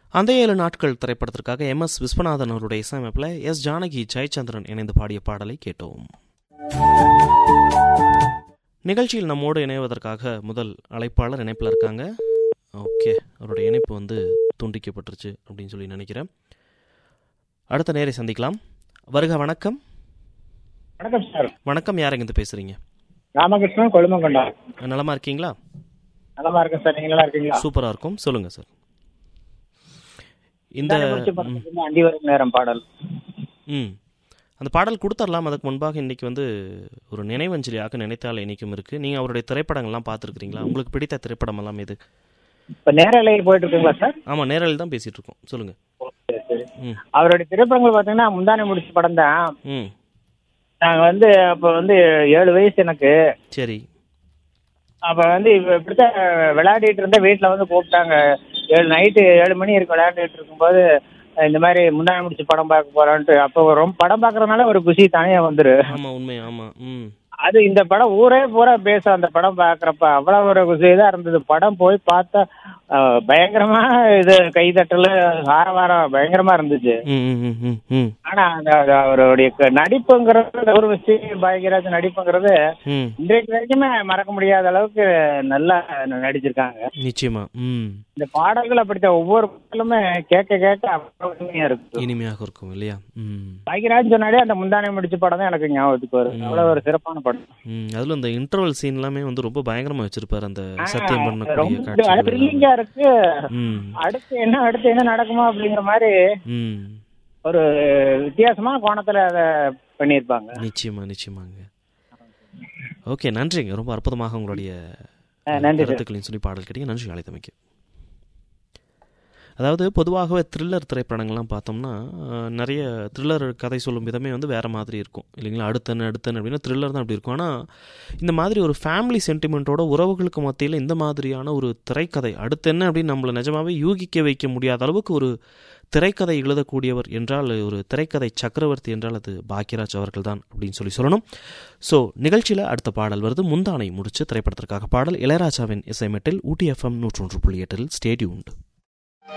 அந்த ஏழு நாட்கள் திரைப்படத்திற்காக எம் எஸ் விஸ்வநாதன் அவருடைய இசையமைப்பில் எஸ் ஜானகி ஜெயச்சந்திரன் இணைந்து பாடிய பாடலை கேட்டோம் நிகழ்ச்சியில் நம்மோடு இணைவதற்காக முதல் அழைப்பாளர் இணைப்பில் இருக்காங்க ஓகே அவருடைய இணைப்பு வந்து துண்டிக்கப்பட்டுருச்சு அப்படின்னு சொல்லி நினைக்கிறேன் அடுத்த நேரை சந்திக்கலாம் வருக வணக்கம் வணக்கம் சார் வணக்கம் யார் எங்கிருந்து பேசுறீங்க ராமகிருஷ்ணன் கொழுமங்கொண்டா நலமா இருக்கீங்களா நலமா இருக்கேன் சார் நீங்க நல்லா இருக்கீங்களா சூப்பரா இருக்கும் சொல்லுங்க சார் இந்த இந்தாண்ட முடிச்ச படத்துக்கு வந்து அண்டி வரும் நேரம் பாடல் ம் அந்த பாடல் கொடுத்துடலாம் அதுக்கு முன்பாக இன்னைக்கு வந்து ஒரு நினைவஞ்சலியாக நினைத்தால் இன்றைக்கும் இருக்குது நீங்கள் அவருடைய திரைப்படங்கள்லாம் பார்த்துருக்கிறீங்களா உங்களுக்கு பிடித்த திரைப்படம் எல்லாம் எது இப்ப நேரலையில் போயிட்டு இருக்குங்களா சார் ஆமாம் நேரில் தான் பேசிகிட்டு இருக்கோம் சொல்லுங்கள் சரி, சரி. ம் அவருடைய திரைப்படங்கள் பாத்தீங்கன்னா முந்தானி முடிச்ச படம் தான் ம் நாங்க வந்து அப்ப வந்து ஏழு வயசு எனக்கு சரி அப்ப வந்து இப்ப இப்படித்தான் விளையாடிட்டு இருந்தேன் வீட்டுல வந்து கூப்பிட்டாங்க ஏழு நைட்டு ஏழு மணி இருக்கு விளையாடிட்டு இருக்கும்போது இந்த மாதிரி முந்தானி முடிச்ச படம் பார்க்க போறோன்ட்டு அப்போ ரொம்ப படம் பார்க்கறதுனால ஒரு குஷி தனியா வந்துரு ஆமாம் உண்மை ஆமாம் ம் அது இந்த படம் ஊரே பூரா பேசும் அந்த படம் பாக்குறப்ப அவ்வளவு ஒரு இதா இருந்தது படம் போய் பார்த்தா அஹ், பயங்கரமா இது கைதட்டல் ஆரவாரம் பயங்கரமா இருந்துச்சு ம் ம் ம் ம் ம் ஆனா அந்த அது அவருடைய க- நடிப்புங்கிறது ஒரு விஷயம் பாக்யராஜ் நடிப்புங்கிறது ம் இன்றைக்கு வரைக்குமே மறக்க முடியாத அளவுக்கு நல்லா நடிச்சிருக்காங்க நிச்சயமா ம் இந்த பாடல்கள் அப்படித்தான் ஒவ்வொரு பாடலுமே கேட்க கேட்க அவ்வளவு இனிமையா இருக்கு இனிமையாக இருக்கும் இல்லையா ம் பாக்யராஜ் சொன்னாலே அந்த முந்தானை முடிச்ச படம் தான் எனக்கு ஞாபகத்துக்கு வரும் அவ்வளவு ஒரு சிறப்பான படம் ம் அதில் அந்த இன்டர்வல் சீன் எல்லாமே வந்து ரொம்ப பயங்கரமாக வச்சிருப்பார் அந்த சத்தியம் பண்ணக்கூடிய ரொம்ப காட்சிகள் த்ரில்லிங்கா இருக்கு ம் அடுத்து என்ன அடுத்து என்ன நடக்குமா அப்படிங்கிற மாதிரி ம் ஒரு வித்தியாசமான கோணத்துல அதை பண்ணியிருப்பாங்க நிச்சயமா நிச்சயமாங்க ஓகே நன்றிங்க ரொம்ப அற்புதமாக உங்களுடைய அஹ் நன்றி சார் கருத்துக்களையும் சொல்லி பாடல் கேட்டீங்க நன்றி அழைத்தமைக்கு அதாவது பொதுவாகவே த்ரில்லர் திரைப்படங்கள்லாம் பார்த்தோம்னா அஹ், நிறைய த்ரில்லர் கதை சொல்லும் விதமே வந்து வேறு மாதிரி இருக்கும் இல்லைங்களா அடுத்தன்னு அடுத்தன்னு அப்படின்னா த்ரில்லர் தான் அப்படி இருக்கும் ஆனால் இந்த மாதிரி ஒரு ஃபேமிலி சென்டிமெண்ட்டோட உறவுகளுக்கு மத்தியில் இந்த மாதிரியான ஒரு திரைக்கதை அடுத்து என்ன அப்படின்னு நம்மளை நிஜமாவே யூகிக்க வைக்க முடியாத அளவுக்கு ஒரு திரைக்கதை எழுதக்கூடியவர் என்றால் ஒரு திரைக்கதை சக்கரவர்த்தி என்றால் அது பாக்யராஜ் அவர்கள் தான் அப்படின்னு சொல்லி சொல்லணும் ஸோ நிகழ்ச்சியில் அடுத்த பாடல் வருது முந்தானை முடிச்சு திரைப்படத்திற்காக பாடல் இளையராஜாவின் இசைமெட்டில் ஊட்டி எஃப்எம் நூற்றொன்று புள்ளி எட்டில் ஸ்டேடியூண்டு